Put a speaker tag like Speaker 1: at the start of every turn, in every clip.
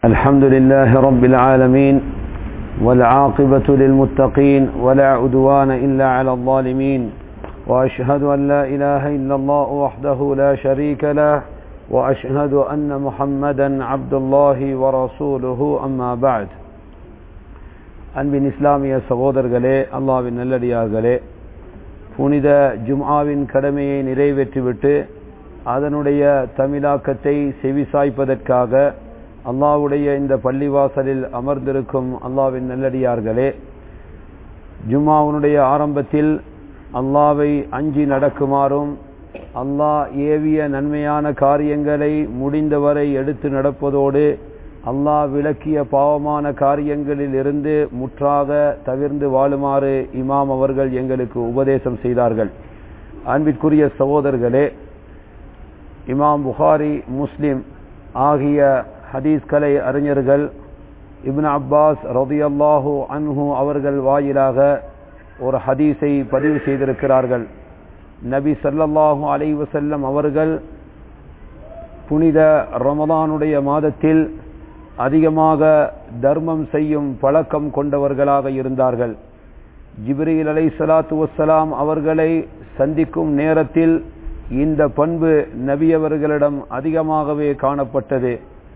Speaker 1: الحمد لله رب العالمين والعاقبة للمتقين ولا عدوان إلا على الظالمين وأشهد أن لا إله إلا الله وحده لا شريك له وأشهد أن محمدا عبد الله ورسوله أما بعد அன்பின் இஸ்லாமிய சகோதரர்களே அல்லாவின் நல்லடியார்களே புனித ஜும்ஆவின் கடமையை நிறைவேற்றிவிட்டு அதனுடைய தமிழாக்கத்தை செவிசாய்ப்பதற்காக அல்லாவுடைய இந்த பள்ளிவாசலில் அமர்ந்திருக்கும் அல்லாவின் நல்லடியார்களே ஜும்மாவுனுடைய ஆரம்பத்தில் அல்லாவை அஞ்சி நடக்குமாறும் அல்லாஹ் ஏவிய நன்மையான காரியங்களை முடிந்தவரை எடுத்து நடப்பதோடு அல்லாஹ் விளக்கிய பாவமான காரியங்களில் இருந்து முற்றாக தவிர்ந்து வாழுமாறு இமாம் அவர்கள் எங்களுக்கு உபதேசம் செய்தார்கள் அன்பிற்குரிய சகோதரர்களே இமாம் புகாரி முஸ்லிம் ஆகிய ஹதீஸ் கலை அறிஞர்கள் இப்னு அப்பாஸ் ரதியல்லாஹு அன்ஹு அவர்கள் வாயிலாக ஒரு ஹதீஸை பதிவு செய்திருக்கிறார்கள் நபி சல்லல்லாஹு அலை வசல்லம் அவர்கள் புனித ரமதானுடைய மாதத்தில் அதிகமாக தர்மம் செய்யும் பழக்கம் கொண்டவர்களாக இருந்தார்கள் ஜிப்ரீல் அலை சலாத்து வசலாம் அவர்களை சந்திக்கும் நேரத்தில் இந்த பண்பு நபியவர்களிடம் அதிகமாகவே காணப்பட்டது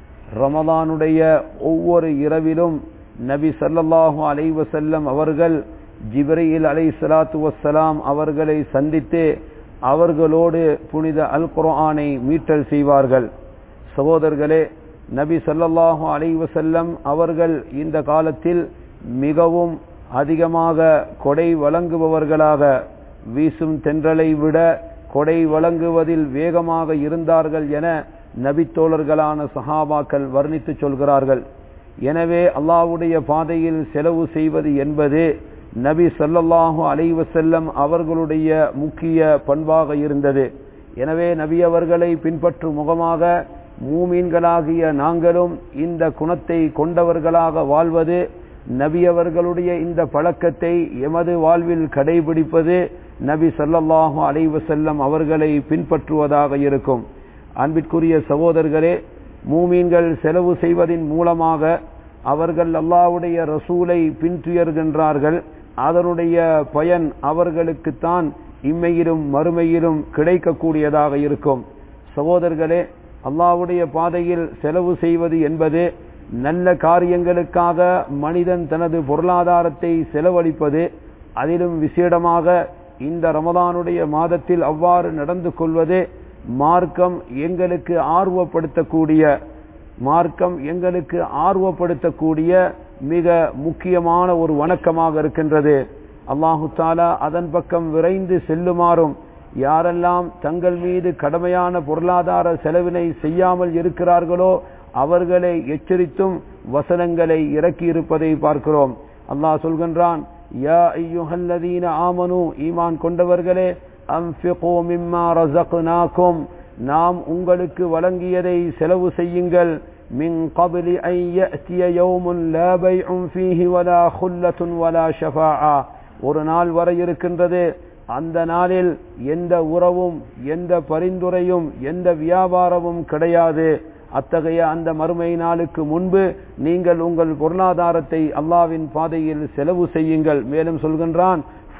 Speaker 1: ரமதானுடைய ஒவ்வொரு இரவிலும் நபி சல்லல்லாஹு அலைவசல்லம் அவர்கள் ஜிப்ரீல் அலை சலாத்து வசலாம் அவர்களை சந்தித்து அவர்களோடு புனித அல் குர்ஆனை மீட்டல் செய்வார்கள் சகோதரர்களே நபி சல்லல்லாஹு அலைவசல்லம் அவர்கள் இந்த காலத்தில் மிகவும் அதிகமாக கொடை வழங்குபவர்களாக வீசும் தென்றலை விட கொடை வழங்குவதில் வேகமாக இருந்தார்கள் என நபித்தோழர்களான சஹாபாக்கள் வர்ணித்து சொல்கிறார்கள் எனவே அல்லாவுடைய பாதையில் செலவு செய்வது என்பது நபி சொல்லல்லாஹு அலைவசல்லம் அவர்களுடைய முக்கிய பண்பாக இருந்தது எனவே நபி அவர்களை பின்பற்றும் முகமாக மூமீன்களாகிய நாங்களும் இந்த குணத்தை கொண்டவர்களாக வாழ்வது நபியவர்களுடைய இந்த பழக்கத்தை எமது வாழ்வில் கடைபிடிப்பது நபி சல்லல்லாஹு அலைவசல்லம் அவர்களை பின்பற்றுவதாக இருக்கும் அன்பிற்குரிய சகோதரர்களே மூமீன்கள் செலவு செய்வதின் மூலமாக அவர்கள் அல்லாவுடைய ரசூலை பின்துயர்கின்றார்கள் அதனுடைய பயன் அவர்களுக்குத்தான் இம்மையிலும் மறுமையிலும் கிடைக்கக்கூடியதாக இருக்கும் சகோதரர்களே அல்லாவுடைய பாதையில் செலவு செய்வது என்பது நல்ல காரியங்களுக்காக மனிதன் தனது பொருளாதாரத்தை செலவழிப்பது அதிலும் விசேடமாக இந்த ரமதானுடைய மாதத்தில் அவ்வாறு நடந்து கொள்வது மார்க்கம் எங்களுக்கு ஆர்வப்படுத்தக்கூடிய மார்க்கம் எங்களுக்கு ஆர்வப்படுத்தக்கூடிய மிக முக்கியமான ஒரு வணக்கமாக இருக்கின்றது அல்லாஹு தாலா அதன் பக்கம் விரைந்து செல்லுமாறும் யாரெல்லாம் தங்கள் மீது கடமையான பொருளாதார செலவினை செய்யாமல் இருக்கிறார்களோ அவர்களை எச்சரித்தும் வசனங்களை இறக்கி இருப்பதை பார்க்கிறோம் அல்லாஹ் சொல்கின்றான் யா ஐயுஹல்லதீன ஆமனு ஈமான் கொண்டவர்களே அன்ஃபிகூ மிம்மா ரஸக்னாக்கும் நாம் உங்களுக்கு வழங்கியதை செலவு செய்யுங்கள் மின் قبل أن يأتي يوم لا بيع فيه ولا خلة ولا شفاعة ஒரு நாள் வர இருக்கின்றது அந்த நாளில் எந்த உறவும் எந்த பரிந்துரையும் எந்த வியாபாரமும் கிடையாது அத்தகைய அந்த மறுமை நாளுக்கு முன்பு நீங்கள் உங்கள் பொருளாதாரத்தை அல்லாவின் பாதையில் செலவு செய்யுங்கள் மேலும் சொல்கின்றான்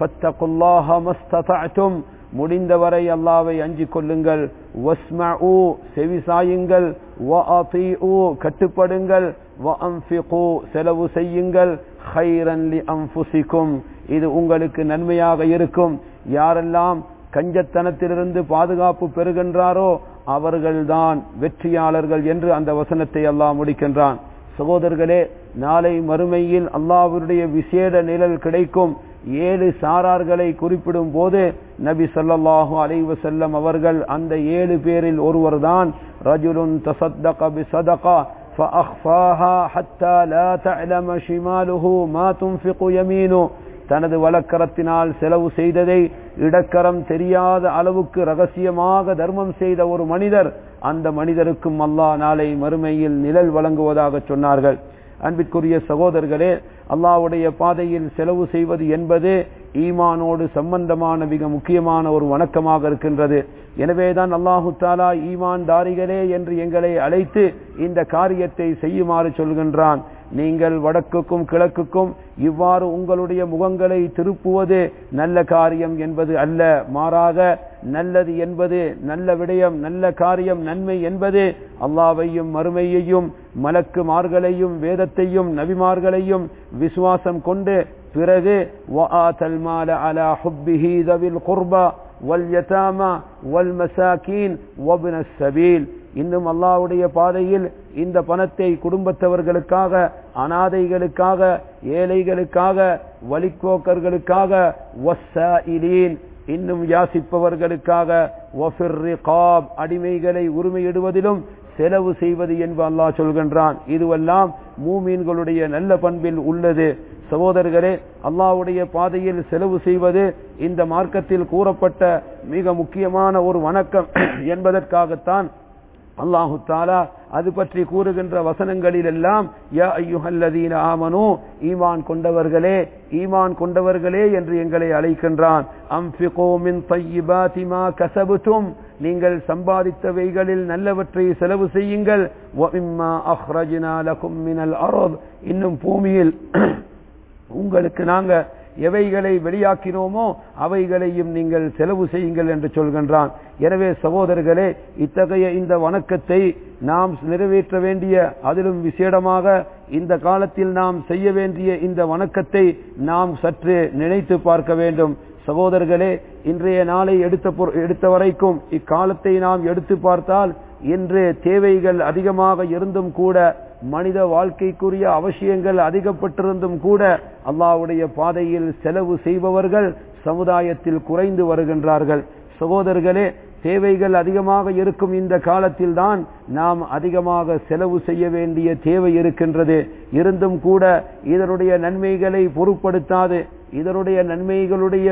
Speaker 1: முடிந்தவரை அல்லாவை அஞ்சிக் கொள்ளுங்கள் செவிசாயுங்கள் கட்டுப்படுங்கள் செலவு செய்யுங்கள் இது உங்களுக்கு நன்மையாக இருக்கும் யாரெல்லாம் கஞ்சத்தனத்திலிருந்து பாதுகாப்பு பெறுகின்றாரோ அவர்கள்தான் வெற்றியாளர்கள் என்று அந்த வசனத்தை அல்லாஹ் முடிக்கின்றான் சகோதரர்களே நாளை மறுமையில் அல்லாஹ்வுடைய விசேட நிழல் கிடைக்கும் ஏழு சாரார்களை குறிப்பிடும் போது நபி சொல்லல்லாஹு அலைவ செல்லம் அவர்கள் அந்த ஏழு பேரில் ஒருவர்தான் ரஜுலுன் தசத்தக பிசதகா فأخفاها حتى لا تعلم شماله ما تنفق يمينه தனது வழக்கரத்தினால் செலவு செய்ததை இடக்கரம் தெரியாத அளவுக்கு ரகசியமாக தர்மம் செய்த ஒரு மனிதர் அந்த மனிதருக்கும் அல்லாஹ் நாளை மறுமையில் நிழல் வழங்குவதாக சொன்னார்கள் அன்பிற்குரிய சகோதரர்களே அல்லாஹ்வுடைய பாதையில் செலவு செய்வது என்பது ஈமானோடு சம்பந்தமான மிக முக்கியமான ஒரு வணக்கமாக இருக்கின்றது எனவேதான் அல்லாஹு தாலா ஈமான் தாரிகளே என்று எங்களை அழைத்து இந்த காரியத்தை செய்யுமாறு சொல்கின்றான் நீங்கள் வடக்குக்கும் கிழக்குக்கும் இவ்வாறு உங்களுடைய முகங்களை திருப்புவது நல்ல காரியம் என்பது அல்ல மாறாக நல்லது என்பது நல்ல விடயம் நல்ல காரியம் நன்மை என்பது அல்லாவையும் மறுமையையும் மலக்குமார்களையும் வேதத்தையும் நபிமார்களையும் விசுவாசம் கொண்டு பிறகு وآتى المال على حبه ذوي القربى واليتامى والمساكين وابن السبيل இன்னும் அல்லாஹ்வுடைய பாதையில் இந்த பணத்தை குடும்பத்தவர்களுக்காக அனாதைகளுக்காக ஏழைகளுக்காக வழிக்கோக்கர்களுக்காக வஸ்ஸாயிலீன் இன்னும் யாசிப்பவர்களுக்காக வஃபிர் ரிகாப் அடிமைகளை உரிமையிடுவதிலும் செலவு செய்வது என்று அல்லாஹ் சொல்கின்றான் இதுவெல்லாம் மூமீன்களுடைய நல்ல பண்பில் உள்ளது சகோதரர்களே அல்லாஹ்வுடைய பாதையில் செலவு செய்வது இந்த மார்க்கத்தில் கூறப்பட்ட மிக முக்கியமான ஒரு வணக்கம் என்பதற்காகத்தான் அல்லாஹு தாலா அது பற்றி கூறுகின்ற வசனங்களில் எல்லாம் யா ஐயுஹல்லதீன ஆமனு ஈமான் கொண்டவர்களே ஈமான் கொண்டவர்களே என்று எங்களை அழைக்கின்றான் அம்ஃபிகோ மின் தையிபாதி மா கசபுதும் நீங்கள் சம்பாதித்தவைகளில் நல்லவற்றை செலவு செய்யுங்கள் வஇம்மா அஹ்ரஜ்னா லகும் மினல் அர்த் இன்னும் பூமியில் உங்களுக்கு நாங்க எவைகளை வெளியாக்கினோமோ அவைகளையும் நீங்கள் செலவு செய்யுங்கள் என்று சொல்கின்றான் எனவே சகோதரர்களே இத்தகைய இந்த வணக்கத்தை நாம் நிறைவேற்ற வேண்டிய அதிலும் விசேடமாக இந்த காலத்தில் நாம் செய்ய வேண்டிய இந்த வணக்கத்தை நாம் சற்று நினைத்து பார்க்க வேண்டும் சகோதரர்களே இன்றைய நாளை எடுத்த எடுத்த வரைக்கும் இக்காலத்தை நாம் எடுத்து பார்த்தால் இன்று தேவைகள் அதிகமாக இருந்தும் கூட மனித வாழ்க்கைக்குரிய அவசியங்கள் அதிகப்பட்டிருந்தும் கூட அல்லாவுடைய பாதையில் செலவு செய்பவர்கள் சமுதாயத்தில் குறைந்து வருகின்றார்கள் சகோதரர்களே தேவைகள் அதிகமாக இருக்கும் இந்த காலத்தில் தான் நாம் அதிகமாக செலவு செய்ய வேண்டிய தேவை இருக்கின்றது இருந்தும் கூட இதனுடைய நன்மைகளை பொருட்படுத்தாது இதனுடைய நன்மைகளுடைய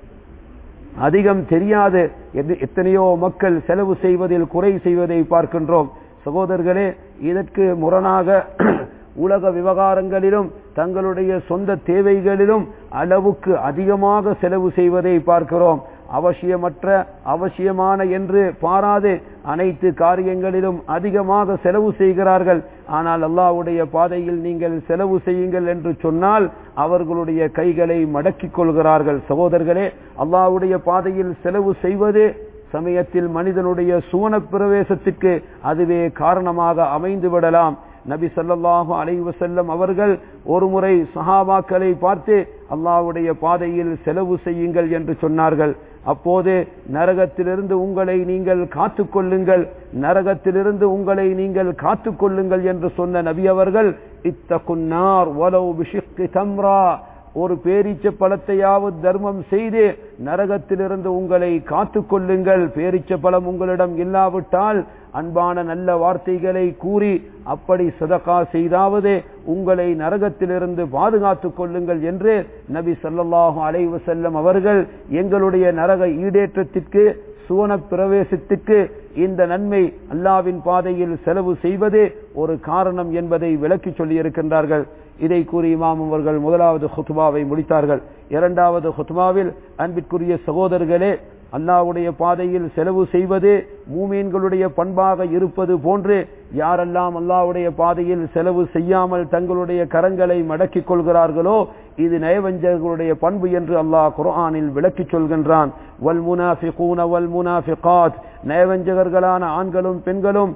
Speaker 1: அதிகம் தெரியாது எத்தனையோ மக்கள் செலவு செய்வதில் குறை செய்வதை பார்க்கின்றோம் சகோதரர்களே இதற்கு முரணாக உலக விவகாரங்களிலும் தங்களுடைய சொந்த தேவைகளிலும் அளவுக்கு அதிகமாக செலவு செய்வதை பார்க்கிறோம் அவசியமற்ற அவசியமான என்று பாராது அனைத்து காரியங்களிலும் அதிகமாக செலவு செய்கிறார்கள் ஆனால் அல்லாவுடைய பாதையில் நீங்கள் செலவு செய்யுங்கள் என்று சொன்னால் அவர்களுடைய கைகளை மடக்கிக் கொள்கிறார்கள் சகோதரர்களே அல்லாவுடைய பாதையில் செலவு செய்வது சமயத்தில் மனிதனுடைய சுவன பிரவேசத்துக்கு அதுவே காரணமாக அமைந்து விடலாம் நபி சல்லாஹு அலைவ செல்லம் அவர்கள் ஒரு முறை சஹாபாக்களை பார்த்து அல்லாவுடைய பாதையில் செலவு செய்யுங்கள் என்று சொன்னார்கள் அப்போது நரகத்திலிருந்து உங்களை நீங்கள் காத்து கொள்ளுங்கள் நரகத்திலிருந்து உங்களை நீங்கள் காத்து கொள்ளுங்கள் என்று சொன்ன நபி அவர்கள் இத்த குன்னார் ஒலவு பிஷிக்கு தம்ரா ஒரு பேரீச்ச பழத்தையாவது தர்மம் செய்து நரகத்திலிருந்து உங்களை காத்து கொள்ளுங்கள் பேரிச்ச பழம் உங்களிடம் இல்லாவிட்டால் அன்பான நல்ல வார்த்தைகளை கூறி அப்படி சதகா செய்தாவது உங்களை நரகத்திலிருந்து பாதுகாத்துக் கொள்ளுங்கள் என்று நபி சல்லாஹு அலைவு செல்லம் அவர்கள் எங்களுடைய நரக ஈடேற்றத்திற்கு சுவன பிரவேசத்துக்கு இந்த நன்மை அல்லாவின் பாதையில் செலவு செய்வது ஒரு காரணம் என்பதை விளக்கி சொல்லியிருக்கின்றார்கள் இதை கூறி இமாம் அவர்கள் முதலாவது ஹுத்பாவை முடித்தார்கள் இரண்டாவது ஹுத்பாவில் அன்பிற்குரிய சகோதரர்களே அல்லாவுடைய பாதையில் செலவு செய்வது மூமீன்களுடைய பண்பாக இருப்பது போன்று யாரெல்லாம் அல்லாவுடைய பாதையில் செலவு செய்யாமல் தங்களுடைய கரங்களை மடக்கிக் கொள்கிறார்களோ இது நயவஞ்சர்களுடைய பண்பு என்று அல்லாஹ் குர்ஆனில் விளக்கிச் சொல்கின்றான் வல் முனாஃபிகூன வல் முனாஃபிகாத் நயவஞ்சகர்களான ஆண்களும் பெண்களும்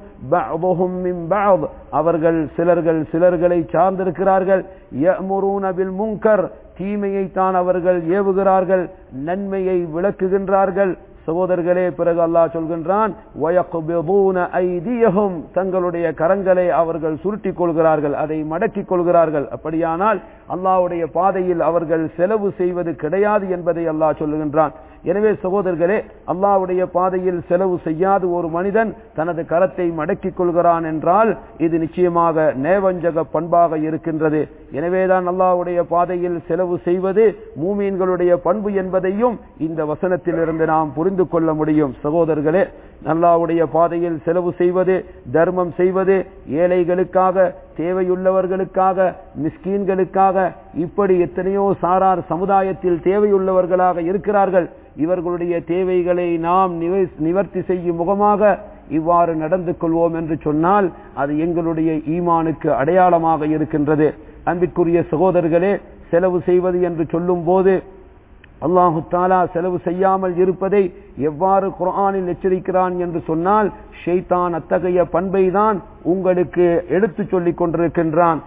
Speaker 1: அவர்கள் சிலர்கள் சிலர்களை சார்ந்திருக்கிறார்கள் முங்கர் தீமையை தான் அவர்கள் ஏவுகிறார்கள் நன்மையை விளக்குகின்றார்கள் சகோதரர்களே பிறகு அல்லாஹ் சொல்கின்றான் தங்களுடைய கரங்களை அவர்கள் சுருட்டிக் கொள்கிறார்கள் அதை மடக்கிக் கொள்கிறார்கள் அப்படியானால் அல்லாவுடைய பாதையில் அவர்கள் செலவு செய்வது கிடையாது என்பதை அல்லாஹ் சொல்லுகின்றான் எனவே சகோதரர்களே அல்லாவுடைய பாதையில் செலவு செய்யாத ஒரு மனிதன் தனது கரத்தை மடக்கிக் கொள்கிறான் என்றால் இது நிச்சயமாக நேவஞ்சக பண்பாக இருக்கின்றது எனவேதான் அல்லாவுடைய பாதையில் செலவு செய்வது மூமீன்களுடைய பண்பு என்பதையும் இந்த வசனத்திலிருந்து நாம் புரிந்து அறிந்து கொள்ள முடியும் சகோதரர்களே அல்லாவுடைய பாதையில் செலவு செய்வது தர்மம் செய்வது ஏழைகளுக்காக தேவையுள்ளவர்களுக்காக மிஸ்கீன்களுக்காக இப்படி எத்தனையோ சாரார் சமுதாயத்தில் தேவையுள்ளவர்களாக இருக்கிறார்கள் இவர்களுடைய தேவைகளை நாம் நிவர்த்தி செய்யும் முகமாக இவ்வாறு நடந்து கொள்வோம் என்று சொன்னால் அது எங்களுடைய ஈமானுக்கு அடையாளமாக இருக்கின்றது அன்பிற்குரிய சகோதரர்களே செலவு செய்வது என்று சொல்லும் போது அல்லாஹு தாலா செலவு செய்யாமல் இருப்பதை எவ்வாறு குரானில் எச்சரிக்கிறான் என்று சொன்னால் ஷெய்தான் அத்தகைய பண்பை தான் உங்களுக்கு எடுத்து சொல்லிக் கொண்டிருக்கின்றான்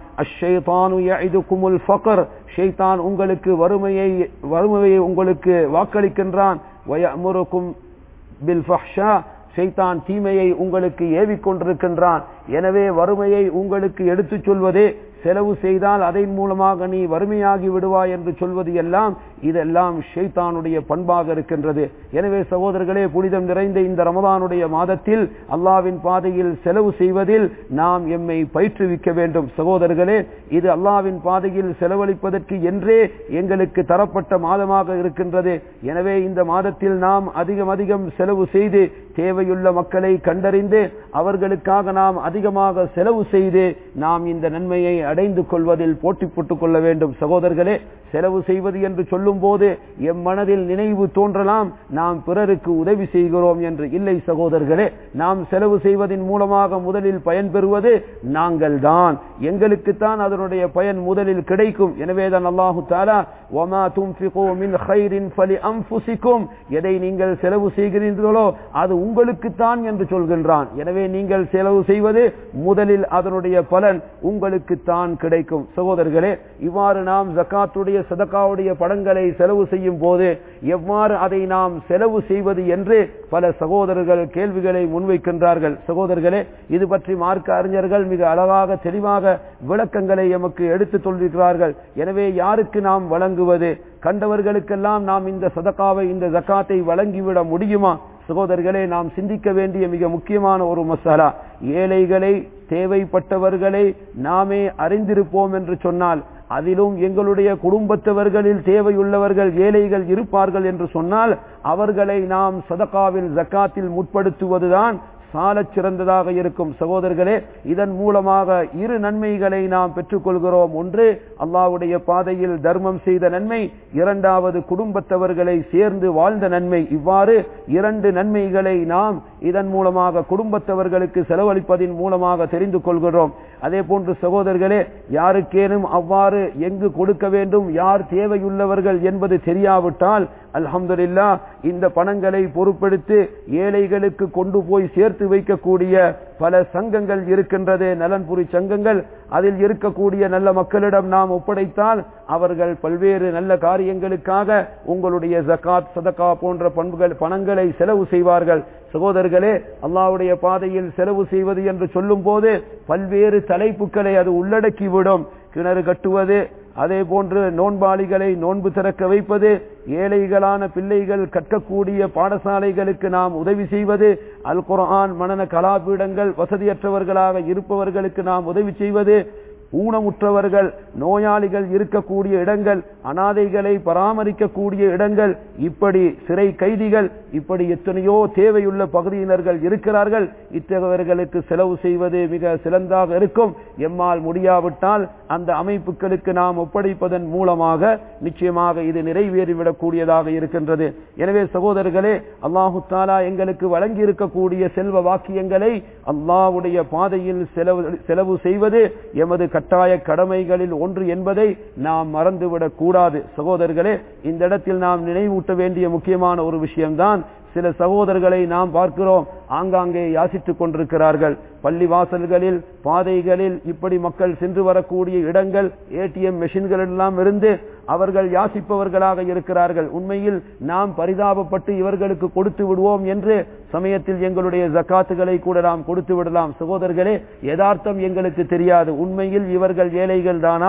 Speaker 1: அஷேதானு ஃபகர் ஷெய்தான் உங்களுக்கு வறுமையை வறுமையை உங்களுக்கு வாக்களிக்கின்றான் வயமுறுக்கும் பில் ஃபஹ்ஷா ஷைத்தான் தீமையை உங்களுக்கு ஏவிக் கொண்டிருக்கின்றான் எனவே வறுமையை உங்களுக்கு எடுத்துச் சொல்வதே செலவு செய்தால் அதன் மூலமாக நீ வறுமையாகி விடுவாய் என்று சொல்வது எல்லாம் இதெல்லாம் ஷெய்தானுடைய பண்பாக இருக்கின்றது எனவே சகோதரர்களே புனிதம் நிறைந்த இந்த ரமதானுடைய மாதத்தில் அல்லாவின் பாதையில் செலவு செய்வதில் நாம் எம்மை பயிற்றுவிக்க வேண்டும் சகோதரர்களே இது அல்லாவின் பாதையில் செலவழிப்பதற்கு என்றே எங்களுக்கு தரப்பட்ட மாதமாக இருக்கின்றது எனவே இந்த மாதத்தில் நாம் அதிகம் அதிகம் செலவு செய்து தேவையுள்ள மக்களை கண்டறிந்து அவர்களுக்காக நாம் அதிகமாக செலவு செய்து நாம் இந்த நன்மையை அடைந்து கொள்வதில் போட்டி போட்டுக் கொள்ள வேண்டும் சகோதரர்களே செலவு செய்வது என்று சொல்லும் போது எம் மனதில் நினைவு தோன்றலாம் நாம் பிறருக்கு உதவி செய்கிறோம் என்று இல்லை சகோதரர்களே நாம் செலவு செய்வதன் மூலமாக முதலில் பயன் பெறுவது நாங்கள் தான் எங்களுக்குத்தான் அதனுடைய பயன் முதலில் கிடைக்கும் எனவேதான் அல்லாஹு தாலா ஒமா தும்ஃபிகோ மின் ஹைரின் ஃபலி அம்புசிக்கும் எதை நீங்கள் செலவு செய்கிறீர்களோ அது உங்களுக்குத்தான் என்று சொல்கின்றான் எனவே நீங்கள் செலவு செய்வது முதலில் அதனுடைய பலன் உங்களுக்குத்தான் கிடைக்கும் சகோதரர்களே இவ்வாறு நாம் ஜக்காத்துடைய சதக்காவுடைய படங்களை செலவு செய்யும் போது எவ்வாறு அதை நாம் செலவு செய்வது என்று பல சகோதரர்கள் கேள்விகளை முன்வைக்கின்றார்கள் சகோதரர்களே இது பற்றி மார்க்க அறிஞர்கள் மிக அழகாக தெளிவாக விளக்கங்களை எமக்கு எடுத்து சொல்லிருக்கிறார்கள் எனவே யாருக்கு நாம் வழங்குவது கண்டவர்களுக்கெல்லாம் நாம் இந்த சதக்காவை இந்த ஜக்காத்தை வழங்கிவிட முடியுமா சகோதரர்களே நாம் சிந்திக்க வேண்டிய மிக முக்கியமான ஒரு மசாலா ஏழைகளை தேவைப்பட்டவர்களை நாமே அறிந்திருப்போம் என்று சொன்னால் அதிலும் எங்களுடைய குடும்பத்தவர்களில் தேவையுள்ளவர்கள் ஏழைகள் இருப்பார்கள் என்று சொன்னால் அவர்களை நாம் சதக்காவில் ஜக்காத்தில் முற்படுத்துவதுதான் சாலச் சிறந்ததாக இருக்கும் சகோதரர்களே இதன் மூலமாக இரு நன்மைகளை நாம் பெற்றுக்கொள்கிறோம் ஒன்று அல்லாவுடைய பாதையில் தர்மம் செய்த நன்மை இரண்டாவது குடும்பத்தவர்களை சேர்ந்து வாழ்ந்த நன்மை இவ்வாறு இரண்டு நன்மைகளை நாம் இதன் மூலமாக குடும்பத்தவர்களுக்கு செலவழிப்பதின் மூலமாக தெரிந்து கொள்கிறோம் அதே போன்று சகோதரர்களே யாருக்கேனும் அவ்வாறு எங்கு கொடுக்க வேண்டும் யார் தேவையுள்ளவர்கள் என்பது தெரியாவிட்டால் அல்ஹம்துலில்லா இந்த பணங்களை பொறுப்பெடுத்து ஏழைகளுக்கு கொண்டு போய் சேர்த்து வைக்கக்கூடிய பல சங்கங்கள் இருக்கின்றது நலன்புரி சங்கங்கள் அதில் இருக்கக்கூடிய நல்ல மக்களிடம் நாம் ஒப்படைத்தால் அவர்கள் பல்வேறு நல்ல காரியங்களுக்காக உங்களுடைய ஜக்காத் சதக்கா போன்ற பண்புகள் பணங்களை செலவு செய்வார்கள் சகோதரர்களே அல்லாவுடைய பாதையில் செலவு செய்வது என்று சொல்லும் போது பல்வேறு தலைப்புகளை அது உள்ளடக்கிவிடும் கிணறு கட்டுவது அதே போன்று நோன்பாளிகளை நோன்பு திறக்க வைப்பது ஏழைகளான பிள்ளைகள் கற்கக்கூடிய பாடசாலைகளுக்கு நாம் உதவி செய்வது அல் குர்ஆன் மனன கலாபீடங்கள் வசதியற்றவர்களாக இருப்பவர்களுக்கு நாம் உதவி செய்வது ஊனமுற்றவர்கள் நோயாளிகள் இருக்கக்கூடிய இடங்கள் அனாதைகளை பராமரிக்கக்கூடிய இடங்கள் இப்படி சிறை கைதிகள் இப்படி எத்தனையோ தேவையுள்ள பகுதியினர்கள் இருக்கிறார்கள் இத்தகையவர்களுக்கு செலவு செய்வது மிக சிறந்தாக இருக்கும் எம்மால் முடியாவிட்டால் அந்த அமைப்புகளுக்கு நாம் ஒப்படைப்பதன் மூலமாக நிச்சயமாக இது நிறைவேறிவிடக்கூடியதாக இருக்கின்றது எனவே சகோதரர்களே அல்லாஹு தாலா எங்களுக்கு வழங்கி இருக்கக்கூடிய செல்வ வாக்கியங்களை அல்லாவுடைய பாதையில் செலவு செலவு செய்வது எமது கட்டாய கடமைகளில் ஒன்று என்பதை நாம் மறந்துவிடக் கூடாது சகோதரர்களே இந்த இடத்தில் நாம் நினைவூட்ட வேண்டிய முக்கியமான ஒரு விஷயம்தான் சில சகோதரர்களை நாம் பார்க்கிறோம் ஆங்காங்கே யாசித்துக் கொண்டிருக்கிறார்கள் பள்ளி வாசல்களில் பாதைகளில் இப்படி மக்கள் சென்று வரக்கூடிய இடங்கள் ஏடிஎம் மெஷின்கள் எல்லாம் இருந்து அவர்கள் யாசிப்பவர்களாக இருக்கிறார்கள் உண்மையில் நாம் பரிதாபப்பட்டு இவர்களுக்கு கொடுத்து விடுவோம் என்று சமயத்தில் எங்களுடைய ஜக்காத்துகளை கூட நாம் கொடுத்து விடலாம் சகோதரர்களே யதார்த்தம் எங்களுக்கு தெரியாது உண்மையில் இவர்கள் ஏழைகள் தானா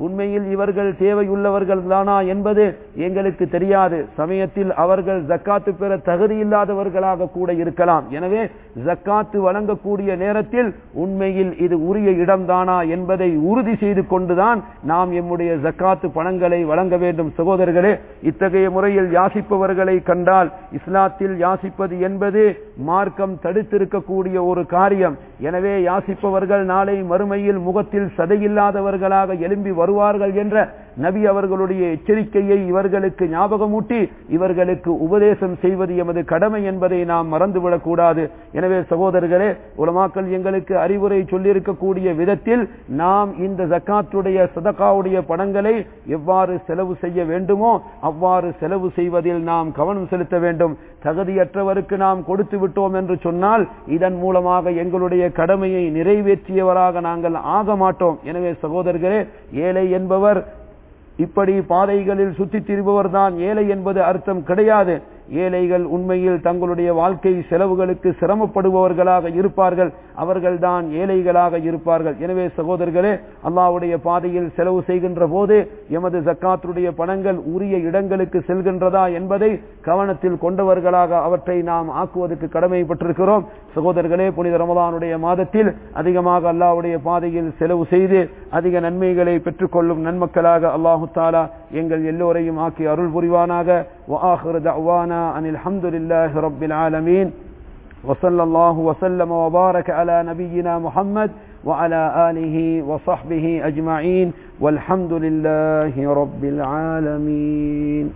Speaker 1: உண்மையில் இவர்கள் தேவையுள்ளவர்கள் தானா என்பது எங்களுக்கு தெரியாது சமயத்தில் அவர்கள் ஜக்காத்து பெற தகுதி இல்லாதவர்களாக கூட இருக்கலாம் எனவே ஜக்காத்து வழங்கக்கூடிய நேரத்தில் உண்மையில் இது உரிய இடம்தானா என்பதை உறுதி செய்து கொண்டுதான் நாம் எம்முடைய ஜக்காத்து பணங்களை வழங்க வேண்டும் சகோதரர்களே இத்தகைய முறையில் யாசிப்பவர்களை கண்டால் இஸ்லாத்தில் யாசிப்பது என்பது மார்க்கம் தடுத்திருக்கக்கூடிய ஒரு காரியம் எனவே யாசிப்பவர்கள் நாளை மறுமையில் முகத்தில் சதையில்லாதவர்களாக எழும்பி வருவார்கள் என்ற நபி அவர்களுடைய எச்சரிக்கையை இவர்களுக்கு ஞாபகமூட்டி இவர்களுக்கு உபதேசம் செய்வது எமது கடமை என்பதை நாம் மறந்துவிடக் கூடாது எனவே சகோதரர்களே உலமாக்கள் எங்களுக்கு அறிவுரை சொல்லியிருக்கக்கூடிய விதத்தில் நாம் இந்த ஜக்காத்துடைய சதகாவுடைய பணங்களை எவ்வாறு செலவு செய்ய வேண்டுமோ அவ்வாறு செலவு செய்வதில் நாம் கவனம் செலுத்த வேண்டும் தகுதியற்றவருக்கு நாம் கொடுத்து விட்டோம் என்று சொன்னால் இதன் மூலமாக எங்களுடைய கடமையை நிறைவேற்றியவராக நாங்கள் ஆக மாட்டோம் எனவே சகோதரர்களே ஏழை என்பவர் இப்படி பாதைகளில் சுற்றித் திரிபவர் தான் ஏழை என்பது அர்த்தம் கிடையாது ஏழைகள் உண்மையில் தங்களுடைய வாழ்க்கை செலவுகளுக்கு சிரமப்படுபவர்களாக இருப்பார்கள் அவர்கள்தான் ஏழைகளாக இருப்பார்கள் எனவே சகோதரர்களே அல்லாவுடைய பாதையில் செலவு செய்கின்ற போது எமது ஜக்காத்துடைய பணங்கள் உரிய இடங்களுக்கு செல்கின்றதா என்பதை கவனத்தில் கொண்டவர்களாக அவற்றை நாம் ஆக்குவதற்கு கடமைப்பட்டிருக்கிறோம் சகோதரர்களே புனித ரமதானுடைய மாதத்தில் அதிகமாக அல்லாவுடைய பாதையில் செலவு செய்து அதிக நன்மைகளை பெற்றுக்கொள்ளும் நன்மக்களாக அல்லாஹு தாலா எங்கள் எல்லோரையும் ஆக்கி அருள் புரிவானாக وآخر دعوانا أن الحمد لله رب العالمين وصلى الله وسلم وبارك على نبينا محمد وعلى آله وصحبه أجمعين والحمد لله رب العالمين